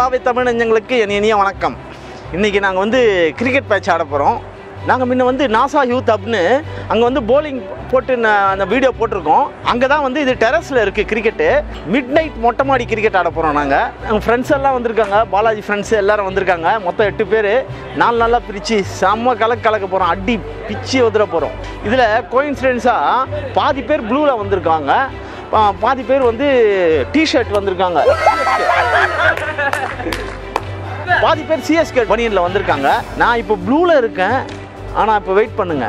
பாவை தமிழஞ்சங்களுக்கு என் இனிய வணக்கம் இன்றைக்கி நாங்கள் வந்து கிரிக்கெட் மேட்ச் ஆட போகிறோம் நாங்கள் முன்ன வந்து நாசா யூத் அப்படின்னு அங்கே வந்து போலிங் போட்டு நான் அந்த வீடியோ போட்டிருக்கோம் அங்கே தான் வந்து இது டெரஸில் இருக்குது கிரிக்கெட்டு மிட் நைட் மொட்டை மாடி கிரிக்கெட் ஆட போகிறோம் நாங்கள் எங்கள் ஃப்ரெண்ட்ஸ் எல்லாம் வந்திருக்காங்க பாலாஜி ஃப்ரெண்ட்ஸ் எல்லாரும் வந்திருக்காங்க மொத்தம் எட்டு பேர் நாலு நாளாக பிரித்து செம்ம கலக்கு கலக்க போகிறோம் அடி பிச்சு உதிர போகிறோம் இதில் கோயின்சிடென்ஸாக பாதி பேர் ப்ளூவில் வந்திருக்காங்க பா- பாதி பேர் வந்து டிஷர்ட் வந்திருக்காங்க பாதி பேர் சிஎஸ்கே பனியனில் வந்திருக்காங்க நான் இப்போ ப்ளூவில் இருக்கேன் ஆனால் இப்போ வெயிட் பண்ணுங்க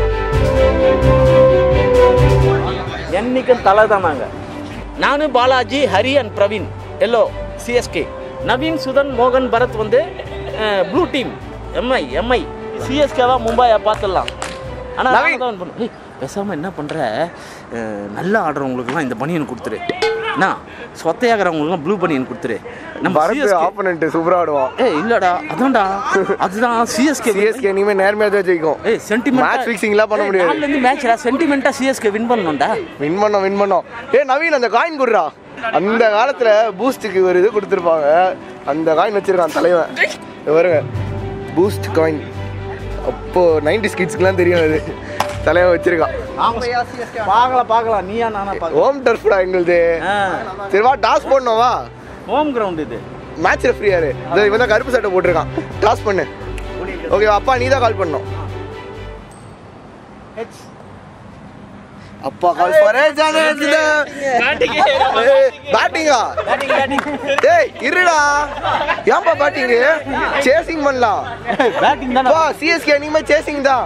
என்னைக்கும் தலை தான் நாங்கள் நானும் Balaji Hari and Praveen yellow CSK Naveen Sudhan மோகன் பரத் வந்து ப்ளூ டீம் எம்ஐ எம்ஐ சிஎஸ்கேவா மும்பையை பார்த்துடலாம் ஆனால் நவீன். தான் பண்ணும் ஏய் பேசாமல் என்ன பண்ணுற நல்லா ஆடுறவங்களுக்குலாம் இந்த பனியன் கொடுத்துரு என்ன சொத்தையாகிறவங்களுக்குலாம் ப்ளூ பனியன் கொடுத்துரு நம்ம பரத் CSK ஆப்போனன்ட் சூப்பரா ஆடுவான் ஏய் இல்லடா அதான்டா அதுதான் சிஎஸ்கே சிஎஸ்கே இனிமே நேர்மையா தான் ஜெயிக்கும் ஏய் சென்டிமெண்ட் Match fixing எல்லாம் பண்ண முடியாது. நாலுல இருந்து மேட்ச்டா சென்டிமெண்டா சிஎஸ்கே வின் பண்ணனும்டா வின் பண்ணோம் வின் பண்ணோம் ஏ நவீன் அந்த காயின் குடுறா அந்த காலத்துல பூஸ்டுக்கு ஒரு இது கொடுத்துருப்பாங்க அந்த காயின் வச்சிருக்கான் தலைவன் இது பாருங்க பூஸ்ட் காயின் அப்போ நைன்டி ஸ்கிட்ஸ்க்குலாம் தெரியும் அது தலைவன் வச்சிருக்கான் பார்க்கலாம் பார்க்கலாம் நீயா நானா பார்க்கலாம் ஹோம் டர்ஃப்டா எங்களுது சரி வா டாஸ் போடணும் வா ஹோம் கிரவுண்ட் இது மேட்ச் ரெஃப்ரி யாரு இதோ இவன் தான் கருப்பு சட்டை போட்டிருக்கான் டாஸ் பண்ணு ஓகே அப்பா நீ தான் கால் பண்ணணும் அப்பா கால் பண்ணே பேட்டிங்கா டேய் இருடா ஏன்பா பேட்டிங் சேசிங் பண்ணலாம் பேட்டிங் தானே வா சிஎஸ்கே இனிமே சேசிங் தான்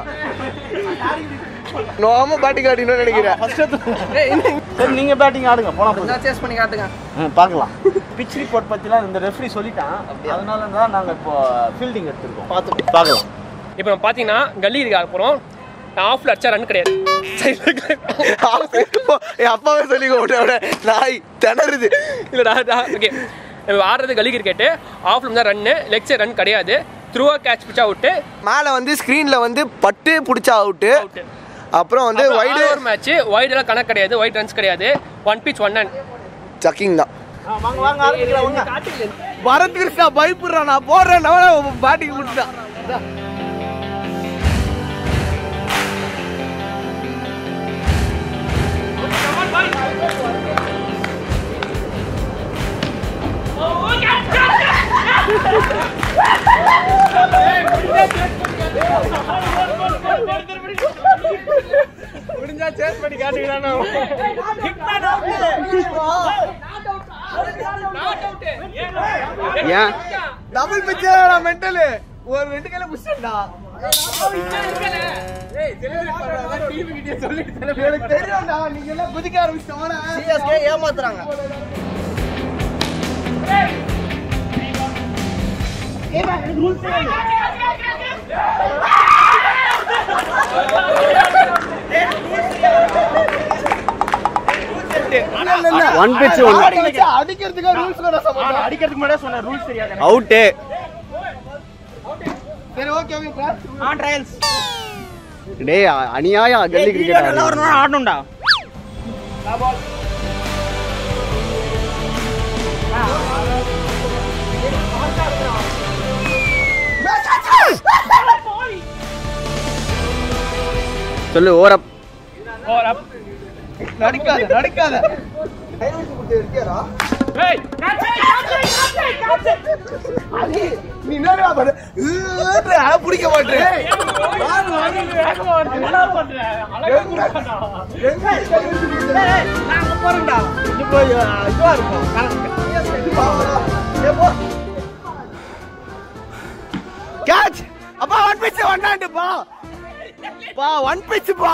நோம பேட்டிங் ஆடினு நினைக்கிறேன் சரி நீங்க பேட்டிங் ஆடுங்க போலாம் போதும். சேஸ் பண்ணி காட்டுங்க ம், பார்க்கலாம் பிச் ரிப்போர்ட் பத்திலாம் இந்த ரெஃப்ரி சொல்லிட்டான் அதனால தான் நாங்க இப்போ ஃபீல்டிங் எடுத்திருக்கோம் பார்த்து பார்க்கலாம் இப்போ நம்ம பார்த்தீங்கன்னா கல்லி இருக்க போகிறோம் ஆஃப்ல அடிச்சா ரன் கிடையாது என் அப்பாவே சொல்லி விட்ட நாய் திணறுது இல்லைடா ஓகே நம்ம ஆடுறது கல்லி கிரிக்கெட்டு ஆஃப்ல தான் ரன்னு லெக் சைட் ரன் கிடையாது த்ரூவா கேட்ச் பிச்சா அவுட்டு மேல வந்து ஸ்கிரீன்ல வந்து பட்டு புடிச்சா அவுட்டு Out. அப்புறம் வந்து வைடு ஒரு மேட்ச் ஒயிட் எல்லாம் கணக்கு கிடையாது ஒயிட் ரன்ஸ் கிடையாது one pitch one run chucking தான் வாங்க வாங்க ஆரம்பிக்கலாம் வாங்க பரத் கிருஷ்ணா பயப்படுறான் நான் போடுறேன் பேட்டிங் முடிச்சான் ஏன் டபுள் பிச்சர் மென்டல் ஒரு ரெண்டு கையில புடிச்சா எனக்கு தெரியும்டா நீங்க எல்லாம் குதிக்க ஆரம்பிச்சிட்டோம் சிஎஸ்கே ஏமாத்துறாங்க ஒன் பிச் அடிக்கிறதுக்கு ரூல்ஸ் கூட சம்பந்தம் அடிக்கிறதுக்கு முன்னாடியே சொன்ன ரூல்ஸ் தெரியாது அவுட்டு சரி ஓகே ஆன் ட்ரையல்ஸ் டேய் அநியாயம் கல்லி கிரிக்கெட் ஒரு நாள் ஆடணும்டா சொல்லு ஓரப் ஓவர் அப் நடிக்காத நடிக்காத நீ என்னடா பண்ண ஈடுறா, பிடிக்க மாட்டேன் நாங்க போறோம்டா இப்போ இதுவா இருக்கும் கேட்ச் அப்பா ஒன் பிச் ஒன்னாண்டு பா பா ஒன் பிச் பா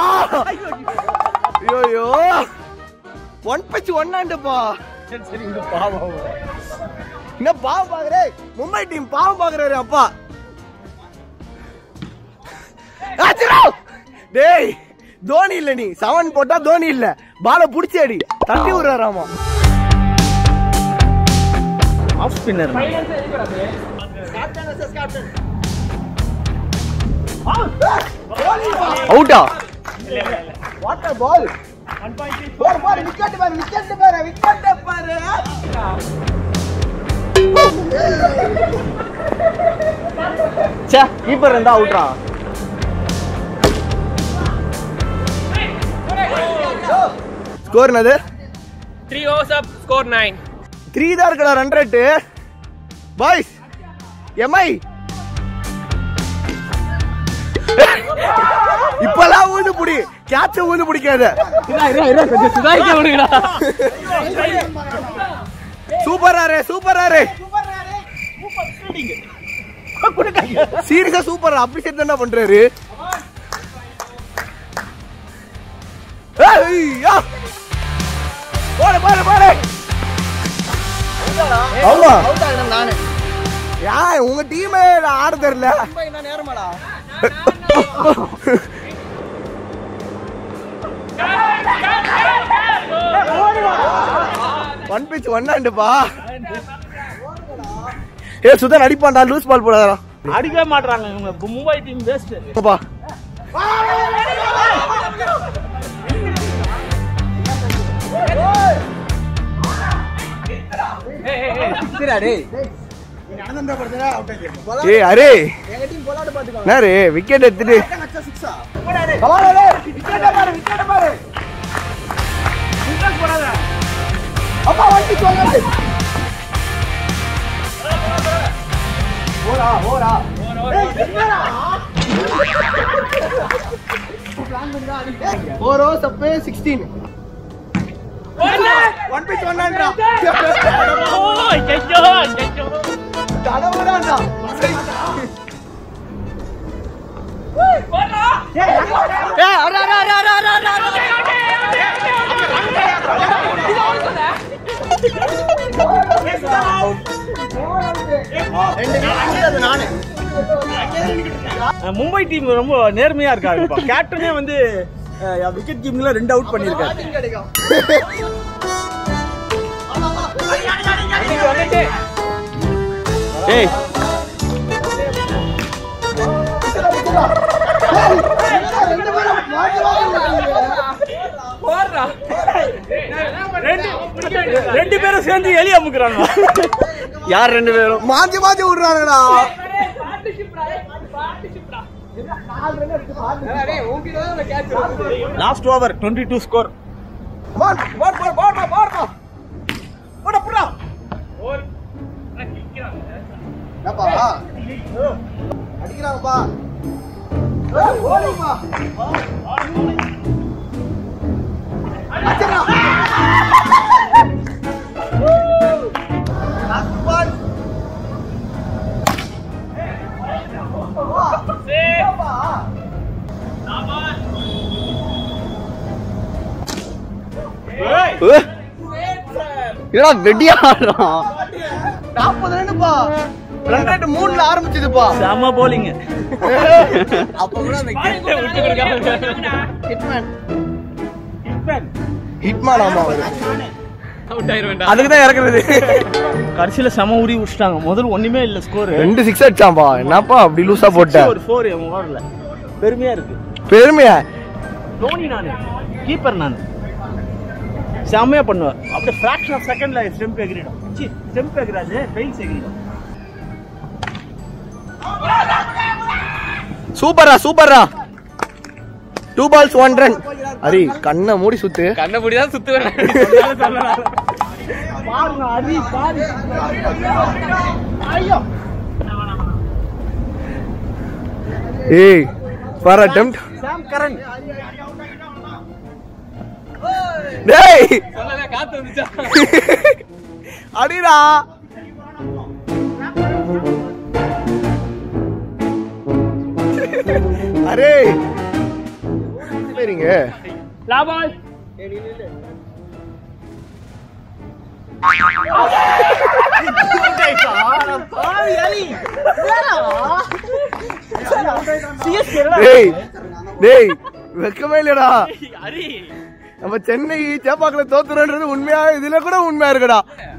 ஐயோ ஒன் பிச் ஒன்னாண்டு பா சரி இங்க பாவம் என்ன பாவம் பாக்குறே மும்பை டீம் பாவம் பாக்குறாரு அப்பா ஆச்சிராவ்! டேய் தோனி இல்ல நீ செவன் போட்டா தோனி இல்ல பால புடிச்சு அடி தட்டி விடுறாராமா ஆஃப் ஸ்பின்னர் அவுட்டா வாட் அ பால் பாரு பாரு விக்கெட் பாரு விக்கெட் பாரு விக்கெட் பாரு சே கீப்பர் இருந்தா அவுட்ரா ஸ்கோர் என்னது three overs up score nine three தான் இருக்கடா ரன் ரேட்டு பாய்ஸ் எம்ஐ இப்பெல்லாம் ஊந்து புடி கேட்ச ஊந்து பிடிக்காத சுதாரிக்க விடுங்கடா சூப்பர் ஆரே சூப்பர் ஆரே சீரியஸா சூப்பர் அப்ரிஷியேட் என்ன பண்றாரு ஏய், யா. போடு போடு போடு ஆமா நானு யா உங்க டீமே ஆட தெரியல என்ன நேரமாடா ஒன் பிச் ஒன் ஹேண்டுப்பா ஏ சுதன் அடிப்பான்டா லூஸ் பால் போடாதடா அடிக்கவே மாட்றாங்க இவங்க மும்பை டீம் வேஸ்ட் அப்பா சரிடா டேய் ஏய் அரே எங்க டீம் போலாட்டு பாத்துக்கோ என்ன ரே விக்கெட் எடுத்துட்டு அச்சா சிக்ஸா அப்பா வண்டி போகாது ஓரா ஓரா ஃபோர் ஓவர்ஸ் அப்பே சிக்ஸ்டீன் ஒன் பிச் ஒன் ஹேண்ட்ரா தடவுடாண்டா ஏய் அரா அரா அரா அரா அரா அரா மும்பை டீம் ரொம்ப நேர்மையா இருக்காங்க கேப்டனே வந்து விக்கெட் கீப்பிங்ல ரெண்டு அவுட் பண்ணிருக்காரு ஏய் ரெண்டு பேரும் சேர்ந்து எலி அமுக்குறாங்க யார் ரெண்டு பேரும் மாஞ்சி மாஞ்சி விடுறாங்கடா last over twenty two score ball ball ball ball ball ball போடா போடா என்னப்பா அடிக்கிறாங்கப்பா ஓடுப்பா என்னடா வெட்டியா ஆடுறான் நாற்பது ரன்னுப்பா ரன் ரேட் மூணுல ஆரம்பிச்சதுப்பா செம போலிங் அப்ப கூட அந்த ஹிட்மேன் ஹிட்மேன் ஆமா அவரு அவுட் ஆயிருவேண்டா அதுக்கு தான் இறக்குறது கடைசியில செம உரி விட்டாங்க முதல்ல ஒண்ணுமே இல்ல ஸ்கோர் ரெண்டு சிக்ஸ் அடிச்சாம்பா என்னப்பா அப்படி லூசா போட்ட ஒரு ஃபோர் என் ஓவர்ல பெருமையா இருக்கு பெருமையா தோனி நானு கீப்பர் நான் செம்மையா பண்ணுவேன் அப்படியே ஃபிராக்ஷன் ஆஃப் செகண்ட்ல ஸ்டெம்ப் எகிரிடும் சி ஸ்டெம்ப் எகிராது பெயில்ஸ் எகிரிடும் சூப்பரா சூப்பரா டூ பால்ஸ் ஒன் ரன் அரி கண்ணை மூடி சுத்து கண்ணை தான் சுத்துவேன் பாருங்க அடி பாரு ஏய் ஃபார் அட்டெம்ப்ட் சாம் கரன் டேய் சொல்லல காத்து வந்துச்சா அடிடா அரே சரிங்க லாபால் டேய் டேய் வெக்கமே இல்லடா அரி நம்ம சென்னை சேப்பாக்கல தோத்துறன்றது உண்மையா இதுல கூட உண்மையா இருக்குடா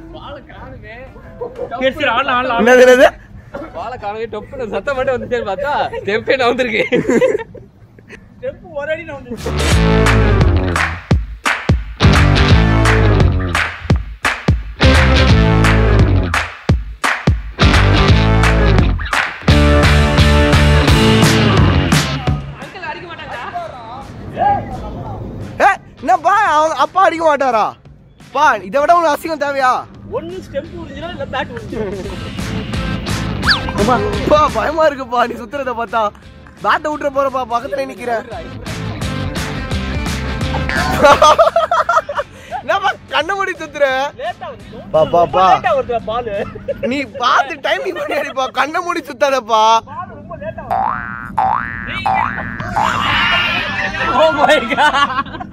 சரி ஆடலாம் ஆடலாம் என்னது என்னது வாழை காணவே டொப்புன்னு சத்தம் மட்டும் வந்துச்சேன்னு பார்த்தா ஸ்டெப்பே நவுந்திருக்கு ஸ்டெப் ஒரு அடி நான் வந்து ஏ என்னப்பா அவங்க அப்பா அடிக்க மாட்டாரா பா இதை விட உனக்கு அசிங்கம் தேவையா ஒன்னு ஸ்டெம்ப் உறிஞ்சிடும் இல்ல பேட் உறிஞ்சிடும் பா பயமா இருக்குப்பா நீ சுத்துறத பார்த்தா பேட்டை விட்டுற போறப்பா பக்கத்துல நிக்கிறேன் என்னப்பா கண்ணை மூடி சுத்துற பா பா பா பால் நீ பார்த்து டைமிங் பண்ணி அடிப்பா கண்ணை மூடி சுத்தாதப்பா ஓ மை காட்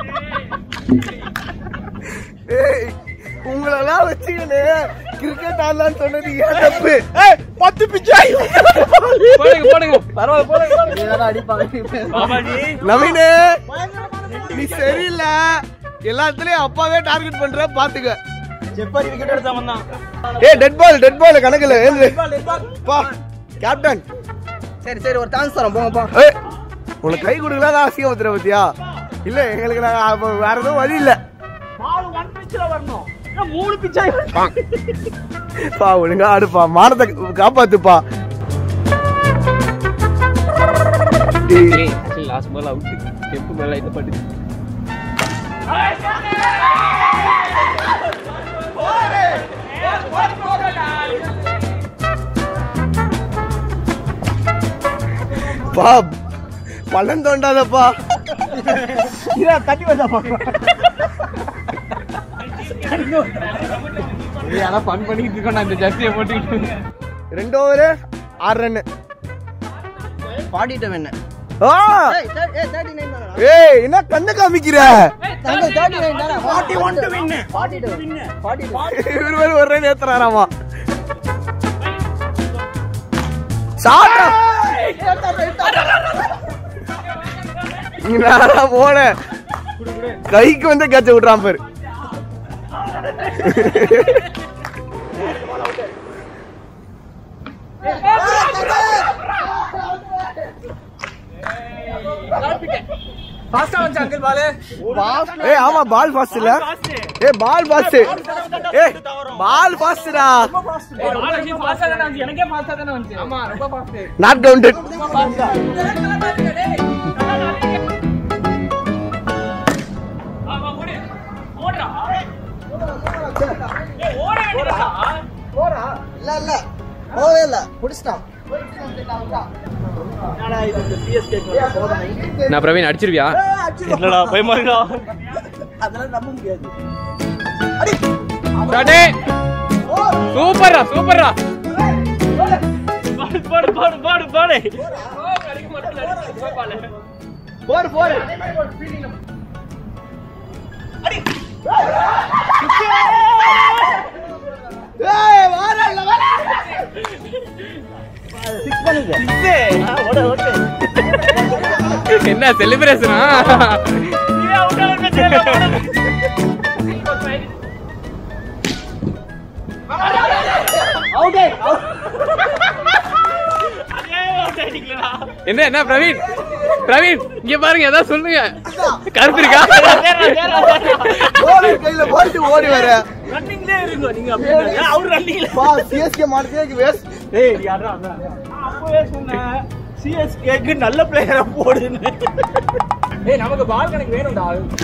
ஏய் உங்களெல்லாம் வச்சுக்கின்னு கிரிக்கெட் ஆடலான்னு சொன்னது ஏன் தப்பு பத்து பிச்சாய் போடுங்க போடுங்க பரவாயில்ல போடுங்க இதெல்லாம் அடிப்பாங்க நவீனு நீ சரியில்லை எல்லாத்துலயும் அப்பாவே டார்கெட் பண்ற பாத்துக்க ஜெப்பரி விக்கெட் எடுத்தா வந்தான் ஏய் டெட் பால் டெட் பால் கணக்குல ஏந்து பா கேப்டன் சரி சரி ஒரு சான்ஸ் தரோம் போங்கப்பா ஏய் உனக்கு கை கொடுக்கலாம் அசிங்கம் வந்துடுற பத்தியா இல்ல எங்களுக்கு நாங்க அப்ப வேற எதுவும் வழி இல்ல பால் ஒன் பிச்சில் வரணும் ஏன் மூணு பிச்சாய் பா ஒழுங்கா ஆடுப்பா மானத்தை காப்பாத்துப்பா actually last ball out step மேல இது பட்டு பா பள்ளம் தோண்டாதப்பா தண்ணி வந்தா ஆனா ஃபன் பண்ணிட்டு இருக்கோம் நான் இந்த ஜர்சியை போட்டுக்கிட்டு ரெண்டு ஓவரு ஆறு ரன்னு பாடிட்டோம் என்ன ஆ ஏய் தேர்ட்டி ஏய் தேர்ட்டி நைன் தானடா ஏய் என்ன கண்ணு காமிக்கிற தங்க தேர்ட்டி நைன் தானே forty one to win forty to win forty two இவர் வேற ஒரு ரன் ஏத்துறாராமா சாட்டா நீ நேரா போன கைக்கு வந்து கேட்ச விடுறான் பாரு ஃபாஸ்டா வந்து அங்கிள் பால் ஏய் ஆமா பால் ஃபாஸ்ட் இல்ல ஏய் பால் ஃபாஸ்ட் ஏய் பால் ஃபாஸ்ட்டா ஃபாஸ்டா தான வந்து எனக்கே ஃபாஸ்டா தான வந்து ஆமா ரொம்ப ஃபாஸ்ட் நாட் கவுண்டட் இல்ல இல்ல போவே இல்ல புடிச்சிட்டான் நான் பிரவீன் அடிச்சிருவியா இல்லடா பயமா இருக்கா அதெல்லாம் நம்ப முடியாது டாடே சூப்பர்ரா சூப்பர்ரா பாடு பாடு பாடு பாடு போர் போர் ஏய் வாடா இல்ல வாடா என்ன செலிப்ரேஷனா என்ன என்ன பிரவீன் பிரவீன் இங்க பாருங்க ஏதாவது சொல்லுங்க கருத்து இருக்கா போர் கையில போட்டு ஓடி வர ரன்னிங்லே இருங்க நீங்க அப்படியே அவர் ரன்னிங்ல பா சிஎஸ்கே மார்க்கே வேஸ்ட் ஏய் யாரா நான் அப்பவே சொன்னேன் சிஎஸ்கேக்கு நல்ல பிளேயரை போடுன்னு ஏய் நமக்கு பால் கணக்கு வேணும்டா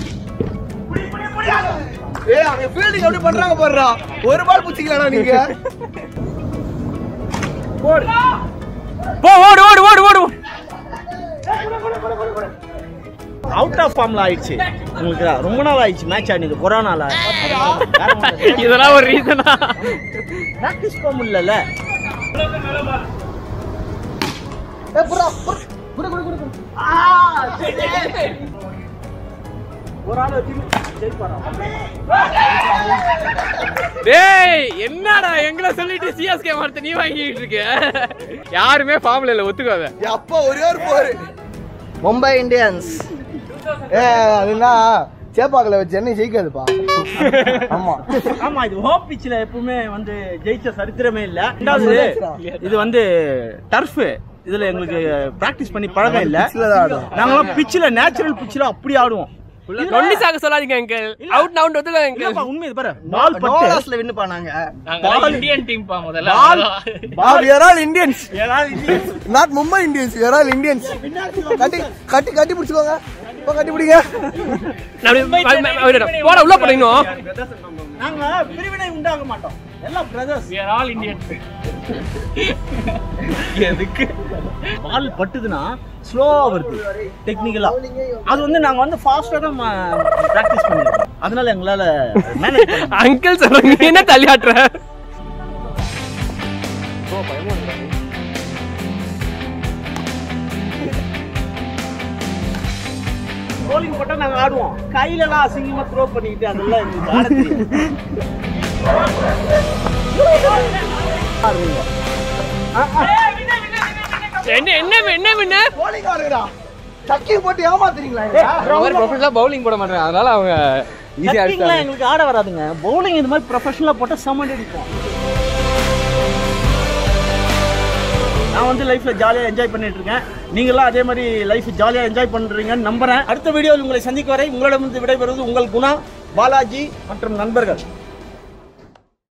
ஏய் அவங்க ஃபீல்டிங் எப்படி பண்றாங்க பாருடா ஒரு பால் புடிச்சிக்கலாம்டா நீங்க போ ஓடு ஓடு ஓடு ஓடு அவுட் ஆஃப் ஃபார்ம்ல ஆயிடுச்சு உங்களுக்கு ரொம்ப நாள் ஆயிடுச்சு மேட்ச் ஆடிது கொரோனால இதெல்லாம் ஒரு ரீசனா பிராக்டிஸ் போக முடியல ஏய் புறா புறா குடு குடு குடு குடு ஒரு ஆள் வச்சு ஜெயிப்பாரா டேய் என்னடா எங்களை சொல்லிட்டு சிஎஸ்கே மார்த்த நீ வாங்கிட்டு இருக்க யாருமே ஃபார்ம்ல இல்ல ஒத்துக்காத என் அப்பா ஒரே ஒரு போரு மும்பை இந்தியன்ஸ் ஏ அதுனா சேப்பாக்கல வச்சு சென்னை ஜெயிக்காதுப்பா ஆமா ஆமா இது ஹோப் பிச்சில் எப்பவுமே வந்து ஜெயிச்ச சரித்திரமே இல்ல ரெண்டாவது இது வந்து டர்ஃப் இதுல எங்களுக்கு பிராக்டிஸ் பண்ணி பழக்கம் இல்ல pitchல தான் ஆடுவோம். நாங்களாம் பிச்சில் நேச்சுரல் பிச்சில் அப்படி ஆடுவோம் நொண்டி சாக்க சொல்லாதீங்க அங்கிள் அவுட் நவுண்ட் ஒத்துக்காங்க அங்கிள் இல்லப்பா, உண்மை இது பாரு பால் பட்டு நோலாஸ்ல வின்னு பண்ணாங்க இந்தியன் டீம் பா முதல்ல பால் we are all Indians ஏதாவது not Mumbai Indians we are all Indians கட்டி கட்டி கட்டி பிடிச்சுக்கோங்க இப்போ கட்டிப்பிடிங்க நான் அப்படி- ம- ம- ம- போடா உள்ள போட இன்னும் நாங்க பிரிவினை உண்டாக மாட்டோம் எல்லாம் பிரதர்ஸ் ஆல் இந்தியன் எதுக்கு பால் பட்டுதுன்னா ஸ்லோவா வருது டெக்னிக்கலா அது வந்து நாங்க வந்து ஃபாஸ்டா தான் பிராக்டிஸ் பண்ணிருக்கோம் அதனால எங்களால மேனேஜ் பண்ண அங்கிள் சொல்றாங்க நீ என்ன தள்ளியாட்டுற ரோலிங் போட்டா நாங்க ஆடுவோம் கையில எல்லாம் அசிங்கமா த்ரோ பண்ணிக்கிட்டு அதெல்லாம் எங்களுக்கு ஆட தெரியாது. ஆடுவீங்க. ஆ, ஆ. என்ன என்ன என்ன என்ன போலிங் ஆடுங்கடா சக்கி போட்டு ஏமாத்துறீங்களா ப்ரொஃபஷனலா பவுலிங் போட மாட்டாங்க அதனால அவங்க ஈஸியா Cutting-லாம் எங்களுக்கு ஆட வராதுங்க பவுலிங் இந்த மாதிரி ப்ரொஃபஷனலா போட்டா செம்ம அடிப்போம் நான் வந்து லைஃப்ல ஜாலியாக என்ஜாய் பண்ணிட்டு இருக்கேன் நீங்களாம் அதே மாதிரி லைஃப் ஜாலியாக என்ஜாய் பண்றீங்கன்னு நம்புறேன் அடுத்த வீடியோவில் உங்களை சந்திக்க வரை உங்களிடமிருந்து விடைபெறுவது உங்கள் குணா பாலாஜி மற்றும் நண்பர்கள்